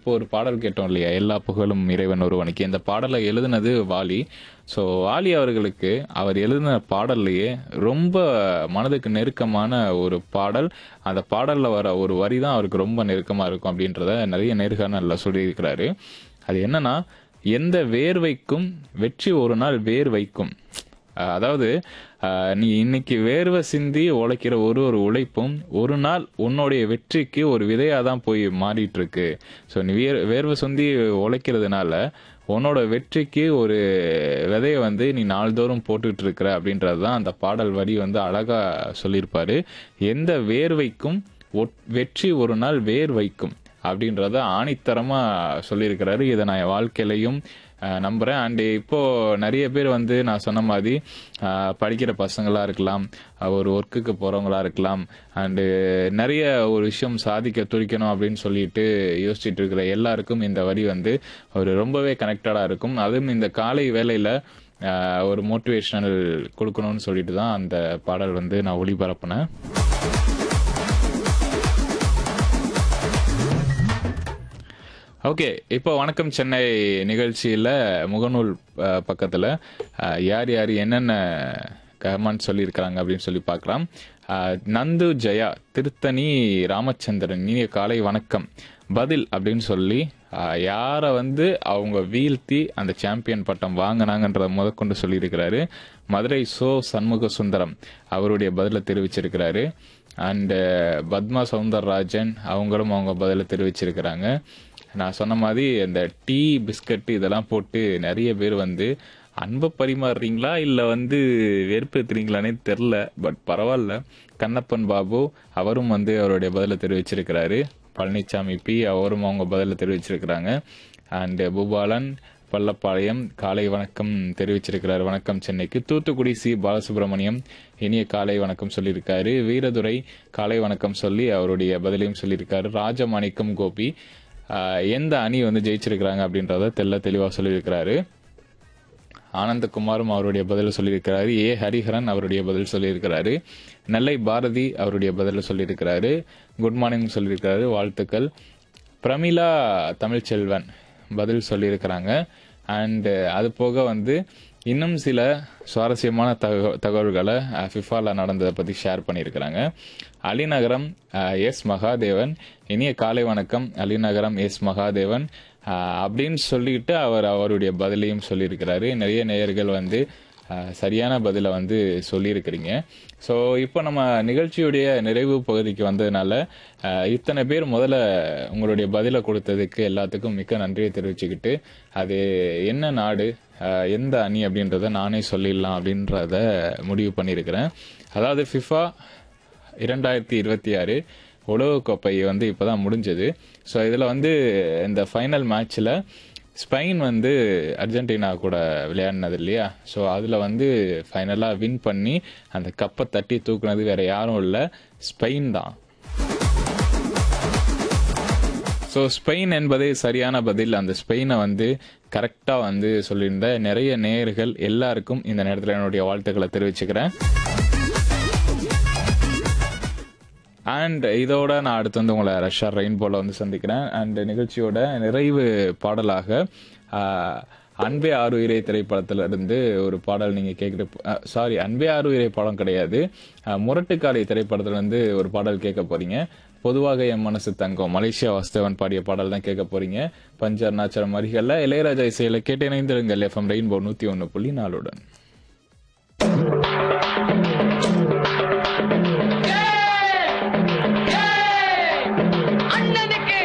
இப்போ ஒரு பாடல் கேட்டோம் இல்லையா எல்லா புகழும் இறைவன் ஒருவனுக்கு இந்த பாடலை எழுதுனது வாலி ஸோ வாலி அவர்களுக்கு அவர் எழுதின பாடல்லையே ரொம்ப மனதுக்கு நெருக்கமான ஒரு பாடல் அந்த பாடல்ல வர ஒரு வரி தான் அவருக்கு ரொம்ப நெருக்கமா இருக்கும் அப்படின்றத நிறைய நேர்காணல்ல சொல்லியிருக்கிறாரு அது என்னன்னா எந்த வேர்வைக்கும் வெற்றி ஒரு நாள் வேர் வைக்கும் அஹ் அதாவது அஹ் நீ இன்னைக்கு வேர்வை சிந்தி உழைக்கிற ஒரு ஒரு உழைப்பும் ஒரு நாள் உன்னுடைய வெற்றிக்கு ஒரு விதையாக தான் போய் மாறிட்டு இருக்கு ஸோ நீ வேர் வேர்வை சிந்தி உழைக்கிறதுனால உன்னோட வெற்றிக்கு ஒரு விதையை வந்து நீ நாள்தோறும் போட்டுட்டு இருக்கிற அப்படின்றது தான் அந்த பாடல் வரி வந்து அழகா சொல்லியிருப்பாரு எந்த வேர்வைக்கும் ஒட்- வெற்றி ஒரு நாள் வேர் வைக்கும் அப்படின்றத ஆணித்தரமா சொல்லியிருக்கிறாரு இதை நான் என் வாழ்க்கையிலையும் அஹ், நம்புறேன் அண்ட் இப்போ நிறைய பேர் வந்து நான் சொன்ன மாதிரி அஹ், படிக்கிற பசங்களா இருக்கலாம் அஹ், ஒரு ஒர்க்குக்கு போறவங்களா இருக்கலாம் அண்டு நிறைய ஒரு விஷயம் சாதிக்க துடிக்கணும் அப்படின்னு சொல்லிட்டு யோசிச்சுட்டு இருக்கிற எல்லாருக்கும் இந்த வரி வந்து ஒரு ரொம்பவே கனெக்டடா இருக்கும் அதுவும் இந்த காலை வேலையில அஹ், ஒரு மோட்டிவேஷனல் கொடுக்கணும்னு சொல்லிட்டு தான் அந்த பாடல் வந்து நான் ஒளிபரப்பினேன் ஓகே இப்போ வணக்கம் சென்னை நிகழ்ச்சியில் முகநூல் அஹ், பக்கத்துல அஹ், யார் யார் என்னென்ன கமெண்ட் சொல்லியிருக்கிறாங்க அப்படின்னு சொல்லி பார்க்கலாம் அஹ், நந்து ஜெயா திருத்தணி ராமச்சந்திரன் இனிய காலை வணக்கம் பதில் அப்படின்னு சொல்லி அஹ், யாரை வந்து அவங்க வீழ்த்தி அந்த சாம்பியன் பட்டம் வாங்கினாங்கன்றத முதற்கொண்டு சொல்லியிருக்கிறாரு மதுரை சோ சண்முக சுந்தரம் அவருடைய பதிலை தெரிவிச்சிருக்கிறாரு அண்ட் பத்மா சவுந்தரராஜன் அவங்களும் அவங்க பதிலை தெரிவிச்சிருக்கிறாங்க நான் சொன்ன மாதிரி இந்த டீ பிஸ்கட் இதெல்லாம் போட்டு நிறைய பேர் வந்து அன்பை பரிமாறுறீங்களா இல்லை வந்து வெறுப்பேத்துறீங்களானே தெரில பட் பரவாயில்ல கண்ணப்பன் பாபு அவரும் வந்து அவருடைய பதிலை தெரிவிச்சிருக்கிறாரு பழனிசாமி பி அவரும் அவங்க பதிலை தெரிவிச்சிருக்கிறாங்க அண்ட் பூபாலன் பள்ளப்பாளையம் காலை வணக்கம் தெரிவிச்சிருக்கிறார் வணக்கம் சென்னைக்கு தூத்துக்குடி சி பாலசுப்ரமணியம் இனிய காலை வணக்கம் சொல்லியிருக்காரு வீரதுரை காலை வணக்கம் சொல்லி அவருடைய பதிலையும் சொல்லியிருக்காரு ராஜமாணிக்கம் கோபி ஆஹ், எந்த அணி வந்து ஜெயிச்சிருக்கிறாங்க அப்படின்றத தெல்ல தெளிவாக சொல்லியிருக்கிறாரு ஆனந்தகுமாரும் அவருடைய பதில் சொல்லியிருக்கிறாரு ஏ ஹரிஹரன் அவருடைய பதில் சொல்லியிருக்கிறாரு நெல்லை பாரதி அவருடைய பதில் சொல்லியிருக்கிறாரு குட் மார்னிங் சொல்லியிருக்கிறாரு வாழ்த்துக்கள் பிரமிளா தமிழ்ச்செல்வன் பதில் சொல்லியிருக்கிறாங்க அண்ட் அது போக வந்து இன்னும் சில சுவாரஸ்யமான தக தகவல்களை ஃபிஃபால நடந்ததை பற்றி ஷேர் பண்ணியிருக்கிறாங்க அலிநகரம் அஹ், எஸ் மகாதேவன் இனிய காலை வணக்கம் அலிநகரம் எஸ் மகாதேவன் அஹ், அப்படின்னு சொல்லிட்டு அவர் அவருடைய பதிலையும் சொல்லியிருக்கிறாரு நிறைய நேயர்கள் வந்து அஹ், சரியான பதிலை வந்து சொல்லியிருக்கிறீங்க ஸோ இப்போ நம்ம நிகழ்ச்சியுடைய நிறைவு பகுதிக்கு வந்ததுனால அஹ், இத்தனை பேர் முதல்ல உங்களுடைய பதிலை கொடுத்ததுக்கு எல்லாத்துக்கும் மிக்க நன்றியை தெரிவிச்சுக்கிட்டு அது என்ன நாடு அஹ், எந்த அணி அப்படின்றத நானே சொல்லிடலாம் அப்படின்றத முடிவு பண்ணியிருக்கிறேன் அதாவது ஃபிஃபா இரண்டாயிரத்தி இருபத்தி ஆறு உலகக்கோப்பை வந்து இப்போதான் முடிஞ்சது ஸோ இதில் வந்து இந்த ஃபைனல் மேட்ச்சில் ஸ்பெயின் வந்து அர்ஜென்டினா கூட விளையாடினது இல்லையா ஸோ அதில் வந்து ஃபைனலாக வின் பண்ணி அந்த கப்பை தட்டி தூக்குனது வேற யாரும் இல்லை ஸ்பெயின் தான் ஸோ ஸ்பெயின் என்பதே சரியான பதில் அந்த ஸ்பெயினை வந்து கரெக்டாக வந்து சொல்லியிருந்த நிறைய நேயர்கள் எல்லாருக்கும் இந்த நேரத்தில் என்னுடைய வாழ்த்துக்களை தெரிவிச்சுக்கிறேன் அண்ட் இதோட நான் அடுத்து வந்து உங்களை ரஷ்யா ரெயின்போல வந்து சந்திக்கிறேன் அண்ட் நிகழ்ச்சியோட நிறைவு பாடலாக ஆஹ், அன்பே ஆறுயிரை திரைப்படத்துல இருந்து ஒரு பாடல் நீங்க கேட்குற சாரி அன்பே ஆறுயிரை படம் கிடையாது ஆஹ், முரட்டுக்காலை திரைப்படத்துல இருந்து ஒரு பாடல் கேட்க போறீங்க பொதுவாக என் மனசு தங்கம் மலேசியா வாஸ்தவன் பாடிய பாடல் தான் கேட்க போறீங்க பஞ்ச அருணாச்சலம் அருகல்ல இளையராஜா இசையில கேட்டு இணைந்திருங்கள் எஃப்எம் ரெயின்போ நூத்தி ஒன்னு புள்ளி நாலுடன் அண்ணனுக்கு